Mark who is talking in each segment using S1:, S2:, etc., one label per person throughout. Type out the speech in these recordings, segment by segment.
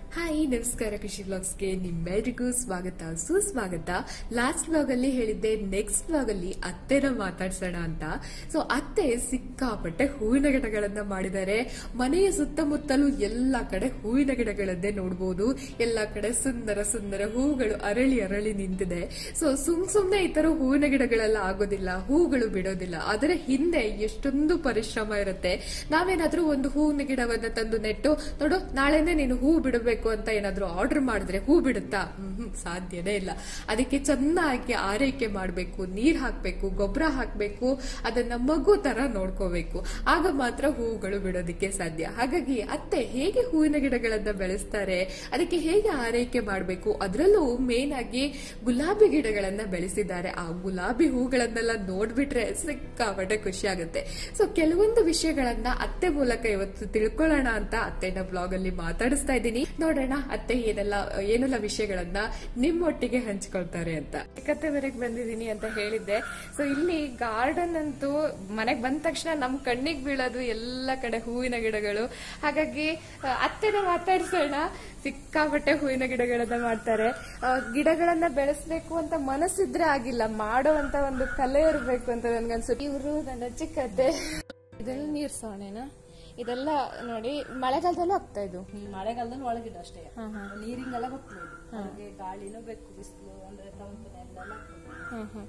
S1: Hi ನಮಸ್ಕಾರ ಕೃಷಿ ಬ್ಲಾಗ್ಸ್ಗೆ ನಿಮ್ಮೆಲ್ರಿಗೂ ಸ್ವಾಗತ ಸುಸ್ವಾಗತ ಲಾಸ್ಟ್ ಬ್ಲಾಗ್ ಅಲ್ಲಿ ಹೇಳಿದ್ದೆ ನೆಕ್ಸ್ಟ್ ಬ್ಲಾಗ್ ಅಲ್ಲಿ ಅತ್ತೆನ ಮಾತಾಡ್ಸೋಣ ಅಂತ ಸೊ ಅತ್ತೆ ಸಿಕ್ಕಾಪಟ್ಟೆ ಹೂವಿನ ಗಿಡಗಳನ್ನ ಮಾಡಿದ್ದಾರೆ ಮನೆಯ ಸುತ್ತಮುತ್ತಲೂ ಎಲ್ಲ ಕಡೆ ಹೂವಿನ ಗಿಡಗಳನ್ನೇ ನೋಡಬಹುದು ಎಲ್ಲ ಕಡೆ ಸುಂದರ ಸುಂದರ ಹೂಗಳು ಅರಳಿ ಅರಳಿ ನಿಂತಿದೆ ಸೊ ಸುಮ್ ಸುಮ್ನೆ ಈ ತರ ಹೂವಿನ ಗಿಡಗಳೆಲ್ಲ ಆಗೋದಿಲ್ಲ ಹೂಗಳು ಬಿಡೋದಿಲ್ಲ ಅದರ ಹಿಂದೆ ಎಷ್ಟೊಂದು ಪರಿಶ್ರಮ ಇರುತ್ತೆ ನಾವೇನಾದ್ರೂ ಒಂದು ಹೂವಿನ ಗಿಡವನ್ನ ತಂದು ನೆಟ್ಟು ನೋಡು ನಾಳೆನೆ ನೀನು ಹೂ ಬಿಡಬೇಕು ಅಂತ ಏನಾದ್ರೂ ಆರ್ಡರ್ ಮಾಡಿದ್ರೆ ಹೂ ಬಿಡುತ್ತಾ ಹ್ಮ್ ಸಾಧ್ಯನೇ ಇಲ್ಲ ಅದಕ್ಕೆ ಚೆನ್ನಾಗಿ ಆರೈಕೆ ಮಾಡಬೇಕು ನೀರ್ ಹಾಕ್ಬೇಕು ಗೊಬ್ಬರ ಹಾಕ್ಬೇಕು ಅದನ್ನ ಮಗು ತರ ನೋಡ್ಕೋಬೇಕು ಆಗ ಮಾತ್ರ ಹೂಗಳು ಬಿಡೋದಕ್ಕೆ ಸಾಧ್ಯ ಹಾಗಾಗಿ ಅತ್ತೆ ಹೇಗೆ ಹೂವಿನ ಗಿಡಗಳನ್ನ ಬೆಳೆಸ್ತಾರೆ ಅದಕ್ಕೆ ಹೇಗೆ ಆರೈಕೆ ಮಾಡಬೇಕು ಅದರಲ್ಲೂ ಮೇನ್ ಆಗಿ ಗುಲಾಬಿ ಗಿಡಗಳನ್ನ ಬೆಳೆಸಿದ್ದಾರೆ ಆ ಗುಲಾಬಿ ಹೂಗಳನ್ನೆಲ್ಲ ನೋಡ್ಬಿಟ್ರೆ ಸಿಕ್ಕಾಪಟ್ಟೆ ಖುಷಿ ಆಗುತ್ತೆ ಸೊ ಕೆಲವೊಂದು ವಿಷಯಗಳನ್ನ ಅತ್ತೆ ಮೂಲಕ ಇವತ್ತು ತಿಳ್ಕೊಳ್ಳೋಣ ಅಂತ ಅತ್ತೆನ ಬ್ಲಾಗ್ ಅಲ್ಲಿ ಮಾತಾಡಿಸ್ತಾ ಇದ್ದೀನಿ ನೋಡೋಣ ಅತ್ತೆ ಏನೆಲ್ಲ ಏನೆಲ್ಲ ವಿಷಯಗಳನ್ನ ನಿಮ್ಮೊಟ್ಟಿಗೆ ಹಂಚ್ಕೊಳ್ತಾರೆ ಅಂತ ಕತ್ತೆವರೆಗೆ ಬಂದಿದ್ದೀನಿ ಅಂತ ಹೇಳಿದ್ದೆ ಸೊ ಇಲ್ಲಿ ಗಾರ್ಡನ್ ಅಂತೂ ಮನೆಗ್ ಬಂದ ತಕ್ಷಣ ನಮ್ ಕಣ್ಣಿಗೆ ಬೀಳೋದು ಎಲ್ಲ ಕಡೆ ಹೂವಿನ ಗಿಡಗಳು ಹಾಗಾಗಿ ಆ, ಅತ್ತೆನ ಮಾತಾಡ್ಸೋಣ ಸಿಕ್ಕಾಪಟ್ಟೆ ಹೂವಿನ ಗಿಡಗಳನ್ನ ಮಾಡ್ತಾರೆ ಆ, ಗಿಡಗಳನ್ನ ಬೆಳೆಸ್ಬೇಕು ಅಂತ ಮನಸ್ಸಿದ್ರೆ ಆಗಿಲ್ಲ ಮಾಡುವಂತ ಒಂದು ಕಲೆ ಇರಬೇಕು ಅಂತ ನನ್ಗನ್ಸುತ್ತೆ ಇವರು ನನ್ನ ಚಿಕ್ಕತ್ತೆ ಇದೆಲ್ಲ ನೀರ್ ಸೋಣೆನಾ ಇದೆಲ್ಲ ನೋಡಿ ಮಳೆಗಾಲದಲ್ಲೂ ಆಗ್ತಾ ಇದು
S2: ಹ್ಮ್, ಮಳೆಗಾಲದಲ್ಲಿ ಒಳಗಿಡ ಅಷ್ಟೇ ನೀರಿಂಗೆಲ್ಲ ಗೊತ್ತಿಲ್ಲ ಹಾಗೆ ಗಾಳಿನೂ ಬೇಕು ಬಿಸಿಲು ಅಂದ್ರೆ ತಂಪನೆಲ್ಲ
S1: ಹ್ಮ್ ಹ್ಮ್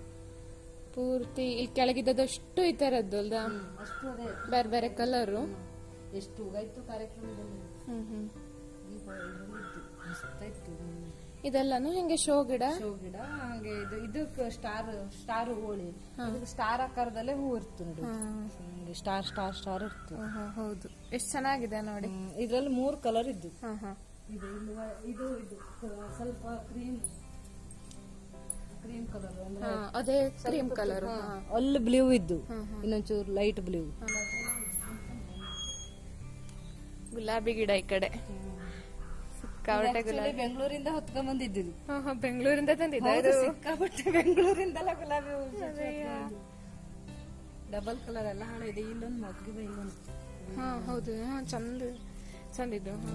S1: ಪೂರ್ತಿ ಇಲ್ಲಿ ಕೆಳಗಿದ್ದದಷ್ಟು ಈ ತರದ್ದು ಅಲ್ದಾ
S2: ಅಷ್ಟು ಅದೇ
S1: ಬೇರೆ ಬೇರೆ ಕಲರು
S2: ಎಷ್ಟು ಉಗಾಯ್ತು ಕಾರ್ಯಕ್ರಮದಲ್ಲಿ
S1: ಹ್ಮ್ ಹ್ಮ್
S2: ದೀಪ ಇದ್ರಲ್ಲಿ ಇದ್ದು ಮಸ್ತ್ ಇತ್ತು
S1: ಇದೆಲ್ಲಾನು ಹೆಂಗೆ ಶೋ ಗಿಡ
S2: ಶೋ ಗಿಡ ಹಾಗೆ ಇದು ಇದಕ್ಕೆ ಸ್ಟಾರ್ ಸ್ಟಾರ್ ಹೋಳಿ ಇದಕ್ಕೆ ಸ್ಟಾರ್ ಆಕಾರದಲ್ಲೇ ಹೂ ಇರ್ತು ನೋಡಿ ಹಿಂಗೆ ಸ್ಟಾರ್ ಸ್ಟಾರ್ ಸ್ಟಾರ್ ಇರ್ತು
S1: ಓಹೋ, ಹೌದು ಎಷ್ಟು ಚೆನ್ನಾಗಿದೆ ನೋಡಿ
S2: ಹ್ಮ್, ಇದ್ರಲ್ಲಿ ಮೂರ್ ಕಲರ್ ಇದ್ದು
S1: ಹಾ ಹಾ
S2: ಇದು ಇಲ್ಲಿ ವ- ಇದು ಇದು ಕ- ಸ್ವಲ್ಪ ಕ್ರೀಮ್ ಕ್ರೀಮ್ ಕಲರ್ ಅಂದ್ರೆ
S1: ಹಾ, ಅದೇ ಕ್ರೀಮ್ ಕಲರ್
S2: ಅಲ್ಲಿ ಬ್ಲೂ ಇದ್ದು ಇನ್ನೊಂಚೂರು ಲೈಟ್ ಬ್ಲೂ
S1: ಗುಲಾಬಿ ಗಿಡ ಈ ಕಡೆ ಸಿಕ್ಕಾಪಟ್ಟೆ ಗುಲಾಬಿ
S2: ಬೆಂಗಳೂರಿಂದ ಹೊತ್ಕೊಂಡ್ ಬಂದಿದ್ದು
S1: ಹಾ, ಹಾ, ಬೆಂಗಳೂರಿಂದ ತಂದಿದ್ದ ಇದು
S2: ಸಿಕ್ಕಾಪಟ್ಟೆ ಬೆಂಗಳೂರಿಂದಲ್ಲ ಗುಲಾಬಿ ಡಬಲ್ ಕಲರ್ ಎಲ್ಲ ಹಣ ಇದೆ ಇಲ್ಲೊಂದು ಮಗ್ಗಿ ಇಲ್ಲೊಂದು
S1: ಹಾ ಹೌದು ಹಾ ಚಂದ ಚಂದಿದ್ದು ಹಾ.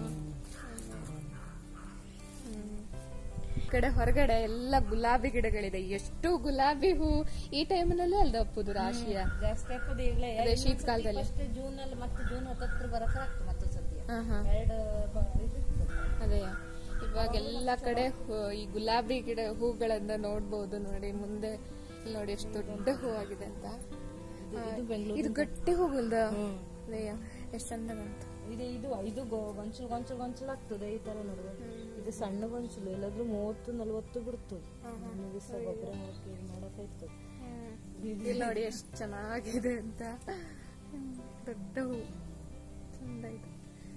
S1: ಹ್ಮ್. ಈ ಕಡೆ ಹೊರಗಡೆ ಎಲ್ಲ ಗುಲಾಬಿ ಗಿಡಗಳಿದೆ ಎಷ್ಟು ಗುಲಾಬಿ ಹೂ ಈ ಟೈಮ್ನಲ್ಲೇ ಅಲ್ದ ಅಪ್ಪುದು ರಾಶಿಯ
S2: ಜಾಸ್ತಿ ಹಾಕೋದು ಈಗಲೇ
S1: ಅದೇ ಶೀತಕಾಲದಲ್ಲಿ
S2: ಫಸ್ಟ್ ಜೂನ್ ಅಲ್ಲಿ ಮತ್ತೆ ಜೂನ್ ಹತ್ತತ್ರ ಬರಕ ಆಗ್ತದೆ ಮತ್ತೆ ಸದ್ಯ
S1: ಹಾ ಹಾ
S2: ಎರಡು ಬ- ಇದು ಇತ್ತು.
S1: ಅದೇ ಇವಾಗ ಎಲ್ಲ ಕಡೆ ಹೂ- ಈ ಗುಲಾಬಿ ಗಿಡ ಹೂಗಳನ್ನ ನೋಡ್ಬೋದು ನೋಡಿ ಮುಂದೆ ಇಲ್ಲಿ ನೋಡಿ ಎಷ್ಟು ದೊಡ್ಡ ಹೂ ಆಗಿದೆ ಅಂತ
S2: ಇದು- ಇದು ಬೆಂಗಳೂರು
S1: ಇದು ಗಟ್ಟಿ ಹೂಗಲ್ದ ಅದೇಯ ಎಷ್ಟು ಚಂದ ಬಂತು
S2: ಇದು ಇದು ಇದು ಗೊ- ಗೊಂಚಲು ಗೊಂಚಲು ಗೊಂಚಲು ಆಗ್ತದೆ ಈ ತರ ನೋಡುವ ಇದು ಸಣ್ಣ ಗೊಂಚಲು ಎಲ್ಲಾದ್ರೂ ಮೂವತ್ತು ನಲ್ವತ್ತು ಬಿಡ್ತು ನಮಗೆ ಸಹ ಗೊಬ್ಬರ ಹಾಕಿ ಮಾಡಕ್ಕಾಯ್ತು
S1: ಇಲ್ಲಿ ನೋಡಿ ಎಷ್ಟು ಚೆನ್ನಾಗಿದೆ ಅಂತ ಹ್ಮ್, ದೊಡ್ಡ ಹೂ ಚಂದ ಇದೆ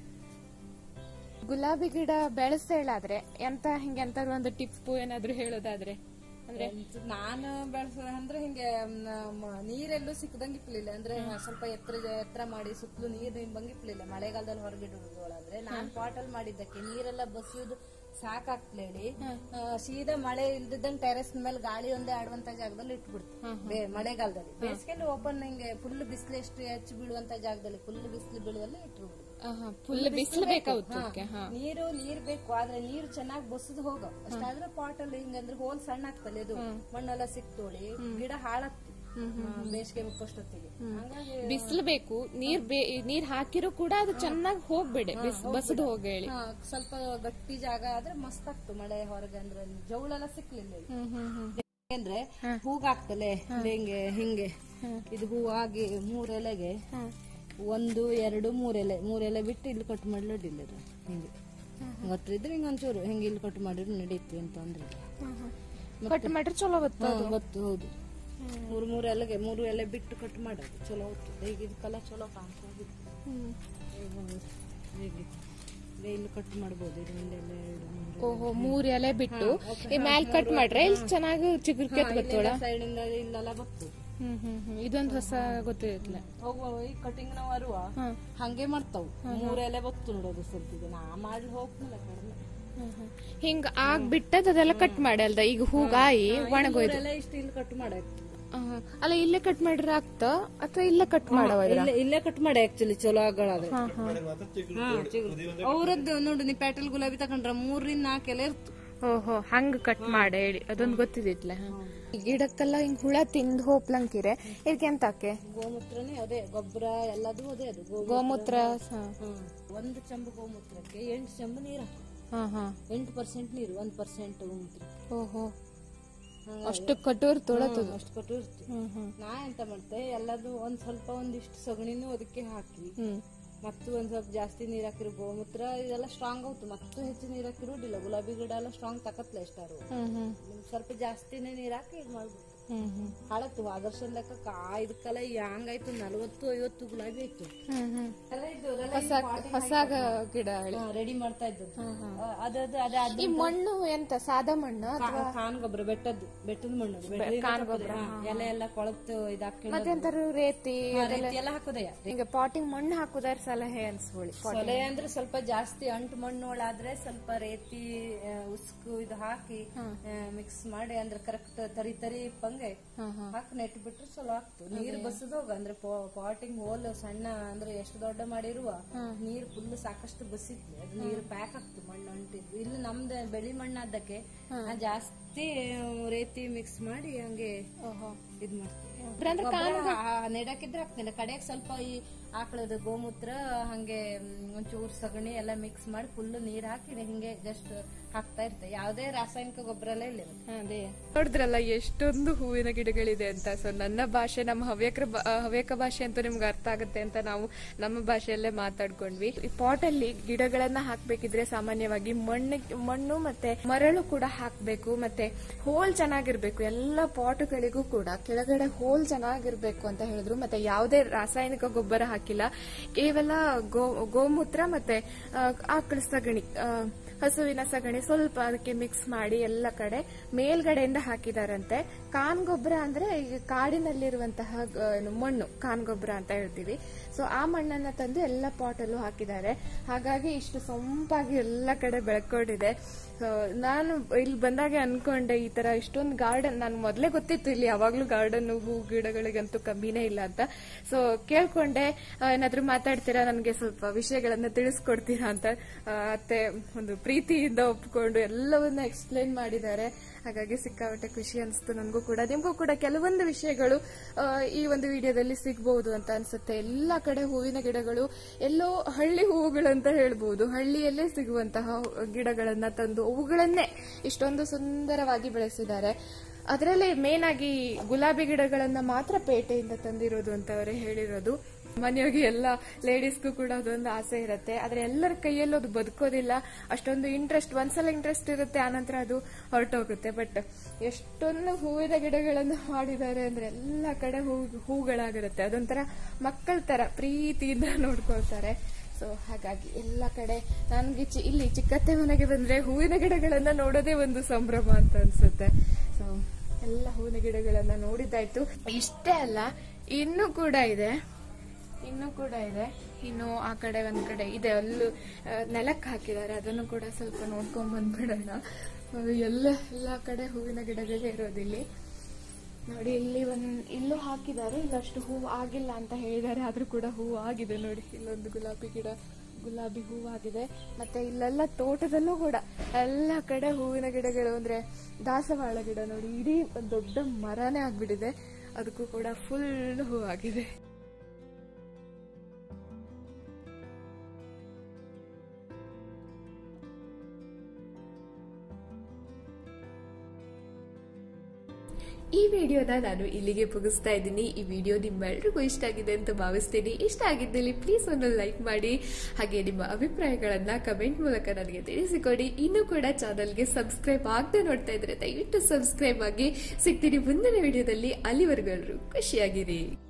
S1: ಗುಲಾಬಿ ಗಿಡ ಬೆಳೆಸೇಳಾದ್ರೆ ಎಂತ ಹಿಂಗೆ ಎಂತಾದ್ರು ಒಂದು ಟಿಪ್ಪು ಏನಾದ್ರು ಹೇಳೋದಾದ್ರೆ ಅಂದ್ರೆ
S2: ಎಂತ- ನಾನು ಬೆಳೆಸ ಅಂದ್ರೆ ಹಿಂಗೆ ಮ್, ನೀರೆಲ್ಲೂ ಸಿಕ್ಕದಂಗೆ ಇಪ್ಪಲಿಲ್ಲ ಅಂದ್ರೆ ಸ್ವಲ್ಪ ಎತ್ತರ ಎತ್ತರ ಮಾಡಿ ಸುತ್ತಲೂ ನೀರ್ ನಿಂಬಂಗೆ ಇಪ್ಪಲಿಲ್ಲ ಮಳೆಗಾಲದಲ್ಲಿ ಹೊರಗಿಡುವುದಾದ್ರೆ ನಾನ್ ಪಾಟಲ್ ಮಾಡಿದ್ದಕ್ಕೆ ನೀರೆಲ್ಲ ಬಸಿಯುದು ಸಾಕಾಗ್ತಲೇಳಿ ಆ, ಸೀದಾ ಮಳೆ ಇಲ್ದಿದ್ದಂಗೆ ಟೆರೆಸ್ ಮೇಲೆ ಗಾಳಿ ಒಂದೇ ಆಡುವಂತ ಜಾಗದಲ್ಲಿ ಇಟ್ಬಿಡ್ತು ಬೇ- ಮಳೆಗಾಲದಲ್ಲಿ ಬೇಸಿಗೆಯಲ್ಲಿ ಓಪನ್ ಹಿಂಗೆ ಫುಲ್ ಬಿಸಿಲು ಎಷ್ಟು ಹೆಚ್ಚು ಬೀಳುವಂತ ಜಾಗದಲ್ಲಿ ಫುಲ್ ಬಿಸಿಲು ಬೀಳುವಲ್ಲಿ ಇಟ್ಬಿಡ್ತು
S1: ಫುಲ್ ಬಿಸಿಲು ಬೇಕಾಗುತ್ತೆ ಅದಕ್ಕೆ ಹಾ
S2: ನೀರು ನೀರ್ ಬೇಕು ಆದ್ರೆ ನೀರು ಚೆನ್ನಾಗಿ ಬಸದ್ ಹೋಗ ಅಷ್ಟಾದ್ರೆ ಪಾಟ್ ಅಲ್ಲಿ ಹಿಂಗಂದ್ರೆ ಹೋಲ್ ಸಣ್ಣ ಆಗ್ತಲ್ಲ ಇದು ಮಣ್ಣೆಲ್ಲ ಸಿಕ್ತೋಳಿ ಗಿಡ ಹಾಳಾಗ್ತು ಬೇಸಿಗೆ ಮುಪ್ಪಷ್ಟೊತ್ತಿಗೆ ಹಂಗಾಗಿ
S1: ಬಿಸಿಲು ಬೇಕು ನೀರ್ ಬೇ ನೀರ್ ಹಾಕಿರೋ ಕೂಡ ಅದು ಚೆನ್ನಾಗಿ ಹೋಗ್ಬೇಡಿ ಬಸದು ಹೋಗಿ ಹೇಳಿ
S2: ಹಾ, ಸ್ವಲ್ಪ ಗಟ್ಟಿ ಜಾಗ ಆದ್ರೆ ಮಸ್ತ್ ಆಗ್ತು ಮಳೆ ಹೊರಗೆ ಅಂದ್ರೆ ಜೌಳೆಲ್ಲ ಸಿಕ್ಲಿಲ್ಲ ಇಲ್ಲಿ.
S1: ಹ್ಮ್ ಹ್ಮ್ ಹ್ಮ್
S2: ಅಂದ್ರೆ ಹೂಗಾಗ್ತಲೆ ಹಿಂಗೆ ಹಿಂಗೆ ಇದು ಹೂ ಆಗಿ ಮೂರ್ ಎಲೆಗೆ ಒಂದು ಎರಡು ಮೂರ್ ಎಲೆ ಮೂರ್ ಎಲೆ ಬಿಟ್ಟು ಇಲ್ಲಿ ಕಟ್ ಮಾಡ್ಲಿಲ್ಲ ಇದು ಹಿಂಗೆ ಗೊತ್ತಿದ್ರೆ ಇದ್ರೆ ಹಿಂಗ ಒಂಚೂರು ಹಿಂಗೆ ಇಲ್ಲಿ ಕಟ್ ಮಾಡಿದ್ರೆ ನಡೀತು ಅಂತ ಅಂದ್ರೆ
S1: ಕಟ್ ಮಾಡ್ರೆ ಚಲೋ ಬತ್ತ
S2: ಗೊತ್ತು ಹೌದು ಮೂರು ಮೂರು ಎಲೆಗೆ ಮೂರು ಎಲೆ ಬಿಟ್ಟು ಕಟ್ ಮಾಡೋದು ಚಲೋ ಹೋಗ್ತದೆ ಈಗ ಇದಕ್ಕೆಲ್ಲ ಚಲೋ ಕಾಣ್ತದೆ ಹೀಗೆ ಈಗ ಇಲ್ಲಿ ಕಟ್ ಮಾಡ್ಬೋದು ಇದು ಒಂದು ಎಲೆ ಎರಡು ಮೂರು
S1: ಓಹೋ ಮೂರ್ ಎಲೆ ಬಿಟ್ಟು ಈ ಮ್ಯಾಲ್ ಕಟ್ ಮಾಡ್ರೆ ಇಲ್ಲಿ ಚೆನ್ನಾಗಿ ಚಿಗುರ್ ಕೆತ್ ಬರ್ತೋಳ
S2: ಸೈಡ್ ಇಂದ ಇಲ್ಲೆಲ್ಲ ಬರ್ತದೆ
S1: ಹ್ಮ್ ಹ್ಮ್ ಹ್ಮ್ ಇದೊಂದು ಹೊಸ ಗೊತ್ತಿರಲಿಲ್ಲ
S2: ಹೋಗುವ ಈ ಕಟಿಂಗ್ ನಾವು ಅರುವ ಹಂಗೆ ಮಾಡ್ತಾವ್ ಮೂರ್ ಎಲೆ ಬತ್ತು ನೋಡೋದು ಸ್ವಲ್ಪ ನಾ ಮಾಡ್ಲಿ ಹೋಗ್ತಿಲ್ಲ ಕಡಿಮೆ
S1: ಹಿಂಗ ಆಗ್ಬಿಟ್ಟದ ಅದೆಲ್ಲ ಕಟ್ ಮಾಡಿ ಅಲ್ದ ಈಗ ಹೂಗಾಯಿ ಒಣಗೋಯ್ತು
S2: ಮೂರ್ ಎಲೆ ಇಷ್ಟು ಇಲ್ಲಿ ಕಟ್ ಮಾಡಾಯ್ತು
S1: ಅಲ್ಲ ಇಲ್ಲೇ ಕಟ್ ಮಾಡ್ರೆ ಆಗ್ತಾ ಅಥವಾ ಇಲ್ಲೇ ಕಟ್ ಮಾಡವ
S2: ಇಲ್ಲೇ ಇಲ್ಲೇ ಕಟ್ ಮಾಡಿ ಆಕ್ಚುಲಿ ಚಲೋ ಆಗಳಾದ್ರೆ ಅವ್ರದ್ದು ನೋಡು ನೀ ಪ್ಯಾಟಲ್ ಗುಲಾಬಿ ತಕೊಂಡ್ರ ಮೂರಿಂದ ನಾಲ್ಕು ಎಲೆ ಇರ್ತು
S1: ಓಹೋ ಹಂಗ ಕಟ್ ಮಾಡಿ ಹೇಳಿ ಅದೊಂದು ಗೊತ್ತಿದಿಟ್ಲೆ ಗಿಡಕ್ಕೆಲ್ಲ ಹಿಂಗ್ ಹುಳ ತಿಂದು ಹೋಪ್ಲಂಕಿರೆ ಇದಕ್ಕೆ ಎಂತಕ್ಕೆ
S2: ಗೋಮೂತ್ರನೇ ಅದೇ ಗೊಬ್ಬರ ಎಲ್ಲದೂ ಅದೇ ಅದು ಗೋ
S1: ಗೋಮೂತ್ರ ಸ-
S2: ಹ್ಮ್. ಒಂದು ಚಂಬು ಗೋಮೂತ್ರಕ್ಕೆ ಎಂಟು ಚಂಬು ನೀರು ಹಾಕು.
S1: ಹಾ ಹಾ
S2: ಎಂಟು ಪರ್ಸೆಂಟ್ ನೀರು ಒಂದ್ ಪರ್ಸೆಂಟ್ ಗೋಮೂತ್ರ
S1: ಓಹೋ
S2: ಹಂಗಾಗಿ
S1: ಅಷ್ಟು ಕಟೋರ್ ತೊಳತದು
S2: ಅಷ್ಟು ಕೊಟ್ಟು ಇರ್ತೀವಿ
S1: ಹ್ಮ್ ಹ್ಮ್
S2: ನಾ ಎಂತ ಮಾಡ್ತೆ ಎಲ್ಲದು ಒಂದ್ ಸ್ವಲ್ಪ ಒಂದಿಷ್ಟು ಸಗಣಿನೂ ಅದಕ್ಕೆ ಹಾಕಿ
S1: ಹ್ಮ್
S2: ಮತ್ತು ಒಂದ್ ಸ್ವಲ್ಪ ಜಾಸ್ತಿ ನೀರ್ ಹಾಕಿರೋ ಗೋಮೂತ್ರ ಇದೆಲ್ಲ ಸ್ಟ್ರಾಂಗ್ ಆಯ್ತು ಮತ್ತು ಹೆಚ್ಚು ನೀರ್ ಹಾಕಿರೋದಿಲ್ಲ ಗುಲಾಬಿ ಗಿಡ ಎಲ್ಲ ಸ್ಟ್ರಾಂಗ್ ತಕತ್ಲೆ ಎಷ್ಟಾರು
S1: ಹ್ಮ್ ಹ್ಮ್
S2: ಸ್ವಲ್ಪ ಜಾಸ್ತಿನೇ ನೀರ್ ಹಾಕಿ ಇದು ಮಾಡ್ಬಿಟ್ಟು
S1: ಹ್ಮ್ ಹ್ಮ್
S2: ಹಾಳತ್ತು ಆದರ್ಶದ ಲೆಕ್ಕ ಇದಕ್ಕೆಲ್ಲ ಹಂಗಾಯ್ತು ನಲವತ್ತು ಐವತ್ತು ಗುಲಾಬಿ ಆಯ್ತು
S1: ಹ್ಮ್ ಹ್ಮ್
S2: ಎಲ್ಲ ಇದು
S1: ಹೊಸ ಹೊಸ ಗಿಡ ಹೇಳಿ
S2: ರೆಡಿ ಮಾಡ್ತಾ ಇದ್ದದ್ದು ಅದದು ಅದ
S1: ಈ ಮಣ್ಣು ಎಂತ ಸಾದಾ ಮಣ್ಣು ಅಥವಾ
S2: ಕಾನ್ ಗೊಬ್ಬರ ಬೆಟ್ಟದ್ದು ಬೆಟ್ಟದ ಮಣ್ಣು ಅದು. ಬೆಟ್ಟದಿಂದ ಹಾ, ಎಲೆ ಎಲ್ಲ ಕೊಳತು ಇದಾಕೊಂಡು
S1: ಮತ್ತೆಂತಾರು ರೇತಿ
S2: ಎಲ್ಲ ಹಾಕೋದಯ್ಯ
S1: ಈಗ ಪಾಟಿಂಗ್ ಮಣ್ಣು ಹಾಕುದಾರ ಸಲಹೆ ಅನ್ಸ್ಕೊಳ್ಳಿ
S2: ಸೊಲೆ ಅಂದ್ರೆ ಸ್ವಲ್ಪ ಜಾಸ್ತಿ ಅಂಟು ಮಣ್ಣೊಳಾದ್ರೆ ಸ್ವಲ್ಪ ರೇತಿ ಆ, ಉಸ್ಕು ಇದು ಹಾಕಿ ಮಿಕ್ಸ್ ಮಾಡಿ ಅಂದ್ರೆ ಕರೆಕ್ಟ್ ತರಿ ತರಿ ಪಂಗೆ ಹಾಕಿ ನೆಟ್ ಬಿಟ್ರೆ ಚಲೋ ಆಗ್ತದೆ ನೀರ್ ಬಸದೋಗ ಅಂದ್ರೆ ಪಾಟಿಂಗ್ ಹೋಲ್ ಸಣ್ಣ ಅಂದ್ರೆ ಎಷ್ಟು ದೊಡ್ಡ ಮಾಡಿರುವ ನೀರ್ ಫುಲ್ ಸಾಕಷ್ಟು ಬಸಿತ್ಲಿ ಅದು ನೀರ್ ಪ್ಯಾಕ್ ಆಗ್ತದೆ ಮಣ್ಣು ಅಂಟಿದ್ದು ಇಲ್ಲಿ ನಮ್ದು ಬೆಳಿ ಮಣ್ಣಾದಕ್ಕೆ ನಾ ಜಾಸ್ತಿ ರೇತಿ ಮಿಕ್ಸ್ ಮಾಡಿ ಹಂಗೆ ಇದ್ ಮಾಡ್ತೀವಿ ಗೊಬ್ಬರ ಆ- ನೆಡಕ್ಕಿದ್ರೆ ಹಾಕ್ತೀನಿ ಕಡೆಗೆ ಸ್ವಲ್ಪ ಈ ಆಕಳದ ಗೋಮೂತ್ರ ಹಂಗೆ ಮ್, ಒಂಚೂರು ಸಗಣಿ ಎಲ್ಲ ಮಿಕ್ಸ್ ಮಾಡಿ ಫುಲ್ ನೀರ್ ಹಾಕಿ ಹಿಂಗೆ ಜಸ್ಟ್ ಹಾಕ್ತಾ ಇರ್ತೇವೆ ಯಾವುದೇ ರಾಸಾಯನಿಕ ಗೊಬ್ಬರ ಎಲ್ಲ ಇಲ್ಲ ಇವತ್ತು.
S1: ಅದೇ ನೋಡಿದ್ರಲ್ಲ ಎಷ್ಟೊಂದು ಹೂವಿನ ಗಿಡಗಳಿದೆ ಅಂತ ಸೊ ನನ್ನ ಭಾಷೆ ನಮ್ಮ ಹವ್ಯಕ ಹವ್ಯಕ ಭಾಷೆ ಅಂತೂ ನಿಮ್ಗೆ ಅರ್ಥ ಆಗುತ್ತೆ ಅಂತ ನಾವು ನಮ್ಮ ಭಾಷೆಯಲ್ಲೇ ಮಾತಾಡ್ಕೊಂಡ್ವಿ ಈ ಪಾಟ್ ಅಲ್ಲಿ ಗಿಡಗಳನ್ನ ಹಾಕ್ಬೇಕಿದ್ರೆ ಸಾಮಾನ್ಯವಾಗಿ ಮಣ್ಣು ಮಣ್ಣು ಮತ್ತೆ ಮರಳು ಕೂಡ ಹಾಕ್ಬೇಕು ಮತ್ತೆ ಹೋಲ್ ಚೆನ್ನಾಗಿರ್ಬೇಕು ಎಲ್ಲ ಪಾಟ್ಗಳಿಗೂ ಕೂಡ ಕೆಳಗಡೆ ಹೋಲ್ ಚೆನ್ನಾಗಿರ್ಬೇಕು ಅಂತ ಹೇಳಿದ್ರು ಮತ್ತೆ ಯಾವುದೇ ರಾಸಾಯನಿಕ ಗೊಬ್ಬರ ಹಾಕಿಲ್ಲ ಕೇವಲ ಗೋ ಗೋಮೂತ್ರ ಮತ್ತೆ ಆ, ಆಕಳ ಸಗಣಿ ಆ, ಹಸುವಿನ ಸಗಣಿ ಸ್ವಲ್ಪ ಅದಕ್ಕೆ ಮಿಕ್ಸ್ ಮಾಡಿ ಎಲ್ಲ ಕಡೆ ಮೇಲ್ಗಡೆಯಿಂದ ಹಾಕಿದಾರಂತೆ ಕಾನ್ ಗೊಬ್ಬರ ಅಂದ್ರೆ ಈಗ ಕಾಡಿನಲ್ಲಿರುವಂತಹ ಗ- ಏನು ಮಣ್ಣು ಕಾನ್ ಗೊಬ್ಬರ ಅಂತ ಹೇಳ್ತೀವಿ ಸೊ ಆ ಮಣ್ಣನ್ನ ತಂದು ಎಲ್ಲ ಪಾಟ್ ಅಲ್ಲೂ ಹಾಕಿದ್ದಾರೆ ಹಾಗಾಗಿ ಇಷ್ಟು ಸೊಂಪಾಗಿ ಎಲ್ಲ ಕಡೆ ಬೆಳ್ಕೊಂಡಿದೆ So, ನಾನು ಇಲ್ಲಿ ಬಂದಾಗ ಅನ್ಕೊಂಡೆ ಈ ತರ ಇಷ್ಟೊಂದು ಗಾರ್ಡನ್ ನಾನು ಮೊದಲೇ ಗೊತ್ತಿತ್ತು ಇಲ್ಲಿ ಯಾವಾಗ್ಲೂ ಗಾರ್ಡನ್ ಹೂ ಗಿಡಗಳಿಗಂತೂ ಕಮ್ಮಿನೇ ಇಲ್ಲ ಅಂತ ಸೊ ಕೇಳ್ಕೊಂಡೆ ಆ, ಏನಾದ್ರೂ ಮಾತಾಡ್ತೀರಾ ನನಗೆ ಸ್ವಲ್ಪ ವಿಷಯಗಳನ್ನ ತಿಳಿಸ್ಕೊಡ್ತೀರಾ ಅಂತ ಆ, ಅತ್ತೆ ಒಂದು ಪ್ರೀತಿಯಿಂದ ಒಪ್ಕೊಂಡು ಎಲ್ಲವನ್ನ ಎಕ್ಸ್ಪ್ಲೈನ್ ಮಾಡಿದ್ದಾರೆ ಹಾಗಾಗಿ ಸಿಕ್ಕಾಪಟ್ಟೆ ಖುಷಿ ಅನಿಸ್ತು ನನಗೂ ಕೂಡ ನಿಮಗೂ ಕೂಡ ಕೆಲವೊಂದು ವಿಷಯಗಳು ಆ, ಈ ಒಂದು ವಿಡಿಯೋದಲ್ಲಿ ಸಿಗ್ಬಹುದು ಅಂತ ಅನ್ಸುತ್ತೆ ಎಲ್ಲ ಕಡೆ ಹೂವಿನ ಗಿಡಗಳು ಎಲ್ಲೋ ಹಳ್ಳಿ ಹೂವುಗಳು ಅಂತ ಹೇಳ್ಬಹುದು ಹಳ್ಳಿಯಲ್ಲೇ ಸಿಗುವಂತಹ ಗಿಡಗಳನ್ನ ತಂದು ಅವುಗಳನ್ನೇ ಇಷ್ಟೊಂದು ಸುಂದರವಾಗಿ ಬೆಳೆಸಿದ್ದಾರೆ ಅದರಲ್ಲಿ ಮೇನ್ ಆಗಿ ಗುಲಾಬಿ ಗಿಡಗಳನ್ನ ಮಾತ್ರ ಪೇಟೆಯಿಂದ ತಂದಿರೋದು ಅಂತ ಅವರೇ ಹೇಳಿರೋದು ಮನೆಯೋಗಿ ಎಲ್ಲ ಲೇಡೀಸ್ಗೂ ಕೂಡ ಅದೊಂದು ಆಸೆ ಇರುತ್ತೆ ಆದ್ರೆ ಎಲ್ಲರ ಕೈಯಲ್ಲೂ ಅದು ಬದುಕೋದಿಲ್ಲ ಅಷ್ಟೊಂದು ಇಂಟ್ರೆಸ್ಟ್ ಒಂದ್ಸಲ ಇಂಟ್ರೆಸ್ಟ್ ಇರುತ್ತೆ ಆನಂತರ ಅದು ಹೊರಟೋಗುತ್ತೆ ಬಟ್ ಎಷ್ಟೊಂದು ಹೂವಿನ ಗಿಡಗಳನ್ನು ಮಾಡಿದ್ದಾರೆ ಅಂದ್ರೆ ಎಲ್ಲ ಕಡೆ ಹೂ ಹೂಗಳಾಗಿರುತ್ತೆ ಅದೊಂಥರ ಮಕ್ಕಳ ತರ ಪ್ರೀತಿಯಿಂದ ನೋಡ್ಕೊಳ್ತಾರೆ ಸೊ ಹಾಗಾಗಿ ಎಲ್ಲ ಕಡೆ ನನ್ಗೆ ಚಿ- ಇಲ್ಲಿ ಚಿಕ್ಕತ್ತೆ ಮನೆಗೆ ಬಂದ್ರೆ ಹೂವಿನ ಗಿಡಗಳನ್ನ ನೋಡೋದೇ ಒಂದು ಸಂಭ್ರಮ ಅಂತ ಅನ್ಸುತ್ತೆ ಸೊ ಎಲ್ಲ ಹೂವಿನ ಗಿಡಗಳನ್ನ ನೋಡಿದ್ದಾಯ್ತು ಇಷ್ಟೇ ಅಲ್ಲ ಇನ್ನೂ ಕೂಡ ಇದೆ ಇನ್ನೂ ಕೂಡ ಇದೆ ಇನ್ನು ಆ ಕಡೆ ಒಂದ್ ಕಡೆ ಇದೆ ಅಲ್ಲೂ ಆ, ನೆಲಕ್ಕೆ ಹಾಕಿದ್ದಾರೆ ಅದನ್ನು ಕೂಡ ಸ್ವಲ್ಪ ನೋಡ್ಕೊಂಡ್ ಬಂದ್ಬಿಡೋಣ ಆ, ಎಲ್ಲ ಎಲ್ಲ ಕಡೆ ಹೂವಿನ ಗಿಡಗಳೇ ಇರೋದಿಲ್ಲಿ ನೋಡಿ ಇಲ್ಲಿ ಒಂದ್ ಇಲ್ಲೂ ಹಾಕಿದ್ದಾರೆ ಇಲ್ಲಷ್ಟು ಹೂವು ಆಗಿಲ್ಲ ಅಂತ ಹೇಳಿದ್ದಾರೆ ಆದ್ರೂ ಕೂಡ ಹೂವು ಆಗಿದೆ ನೋಡಿ ಇಲ್ಲೊಂದು ಗುಲಾಬಿ ಗಿಡ ಗುಲಾಬಿ ಹೂವಾಗಿದೆ ಮತ್ತೆ ಇಲ್ಲೆಲ್ಲ ತೋಟದಲ್ಲೂ ಕೂಡ ಎಲ್ಲ ಕಡೆ ಹೂವಿನ ಗಿಡಗಳು ಅಂದ್ರೆ ದಾಸವಾಳ ಗಿಡ ನೋಡಿ ಇಡೀ ಒಂದ್ ದೊಡ್ಡ ಮರನೇ ಆಗ್ಬಿಟ್ಟಿದೆ ಅದಕ್ಕೂ ಕೂಡ ಫುಲ್ ಹೂವಾಗಿದೆ ಈ ವಿಡಿಯೋನ ನಾನು ಇಲ್ಲಿಗೆ ಮುಗಿಸ್ತಾ ಇದ್ದೀನಿ ಈ ವಿಡಿಯೋ ನಿಮ್ಮೆಲ್ರಿಗೂ ಇಷ್ಟ ಆಗಿದೆ ಅಂತ ಭಾವಿಸ್ತೀನಿ ಇಷ್ಟ ಆಗಿದ್ದಲ್ಲಿ ಪ್ಲೀಸ್ ಒಂದು ಲೈಕ್ ಮಾಡಿ ಹಾಗೆ ನಿಮ್ಮ ಅಭಿಪ್ರಾಯಗಳನ್ನ ಕಮೆಂಟ್ ಮೂಲಕ ನನಗೆ ತಿಳಿಸಿಕೊಡಿ ಇನ್ನೂ ಕೂಡ ಚಾನಲ್ಗೆ ಸಬ್ಸ್ಕ್ರೈಬ್ ಆಗದೆ ನೋಡ್ತಾ ಇದ್ರೆ ದಯವಿಟ್ಟು ಸಬ್ಸ್ಕ್ರೈಬ್ ಆಗಿ ಸಿಗ್ತೀನಿ ಮುಂದಿನ ವಿಡಿಯೋದಲ್ಲಿ ಅಲ್ಲಿವರೆಗೂ ಎಲ್ರೂ ಖುಷಿಯಾಗಿರಿ